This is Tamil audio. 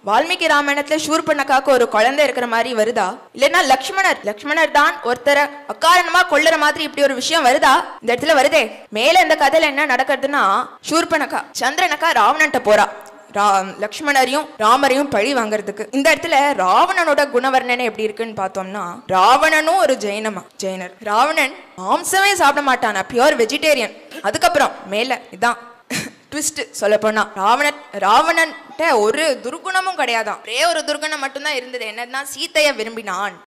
வால்மீகி ராமாயணத்துல ஷூர்பனக்காக்கு ஒரு குழந்தை இருக்கிற மாதிரி வருதா இல்லைன்னா லக்ஷ்மணர் லக்ஷ்மணர் தான் ஒருத்தரை அக்காரணமா கொல்லுற மாதிரி இப்படி ஒரு விஷயம் வருதா இந்த இடத்துல வருதே மேல இந்த கதையில என்ன நடக்கிறதுன்னா ஷூர்பனக்கா சந்திரனக்கா ராவணன்ட்ட போறா ரா லக்ஷ்மணரையும் ராமரையும் பழி வாங்குறதுக்கு இந்த இடத்துல ராவணனோட குணவர்ணனை எப்படி இருக்குன்னு பார்த்தோம்னா ராவணனும் ஒரு ஜெயினமா ஜெயினர் ராவணன் மாம்சமே சாப்பிட மாட்டானா பியூர் வெஜிடேரியன் அதுக்கப்புறம் மேல இதான் ட்விஸ்ட் சொல்ல போனா ராவணன் ராவணன்ட்ட ஒரு துர்குணமும் கிடையாதாம் ஒரே ஒரு துர்குணம் மட்டும்தான் இருந்தது என்னன்னா சீத்தைய விரும்பினான்